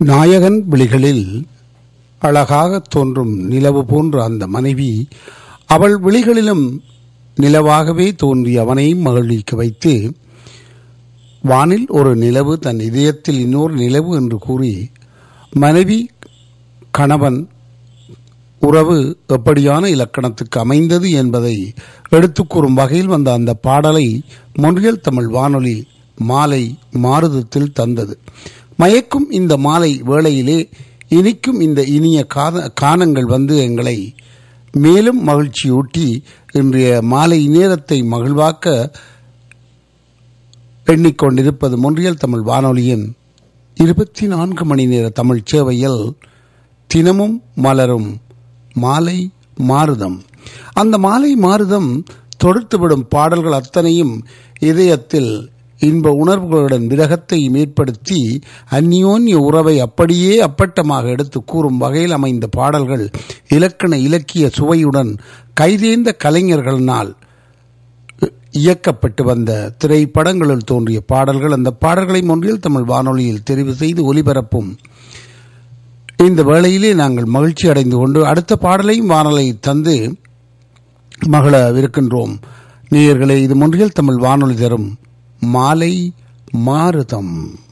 நாயகன் விழிகளில் அழகாக தோன்றும் நிலவு போன்ற அந்த மனைவி அவள் விழிகளிலும் நிலவாகவே தோன்றி அவனையும் மகிழ்விக்க வைத்து வானில் ஒரு நிலவு தன் இதயத்தில் இன்னொரு நிலவு என்று கூறி மனைவி கணவன் உறவு எப்படியான இலக்கணத்துக்கு அமைந்தது என்பதை எடுத்துக் கூறும் வகையில் வந்த அந்த பாடலை மொன்றியல் தமிழ் வானொலி மாலை மாறுதத்தில் தந்தது மயக்கும் இந்த மாலை வேளையிலே இனிக்கும் இந்த இனிய காத கானங்கள் வந்து எங்களை மேலும் மகிழ்ச்சியூட்டி இன்றைய மாலை நேரத்தை மகிழ்வாக்க எண்ணிக்கொண்டிருப்பது மொன்றியல் தமிழ் வானொலியின் இருபத்தி நான்கு மணி நேர தமிழ் சேவையில் தினமும் மலரும் மாலை மாறுதம் அந்த மாலை மாறுதம் தொடுத்துவிடும் பாடல்கள் அத்தனையும் இதயத்தில் இன்ப உணர்வுகளுடன் விரகத்தை ஏற்படுத்தி அந்யோன்ய உறவை அப்படியே அப்பட்டமாக எடுத்து கூறும் வகையில் அமைந்த பாடல்கள் இலக்கண இலக்கிய சுவையுடன் கைதேர்ந்த கலைஞர்களினால் இயக்கப்பட்டு வந்த திரைப்படங்களில் தோன்றிய பாடல்கள் அந்த பாடல்களை ஒன்றில் தமிழ் வானொலியில் தெரிவு செய்து ஒலிபரப்பும் இந்த வேளையிலே நாங்கள் மகிழ்ச்சி அடைந்து கொண்டு அடுத்த பாடலையும் வானொலி தந்து மகளவிருக்கின்றோம் நேயர்களே இது மொன்றியல் தமிழ் வானொலி தரும் மாலை மாறுதம்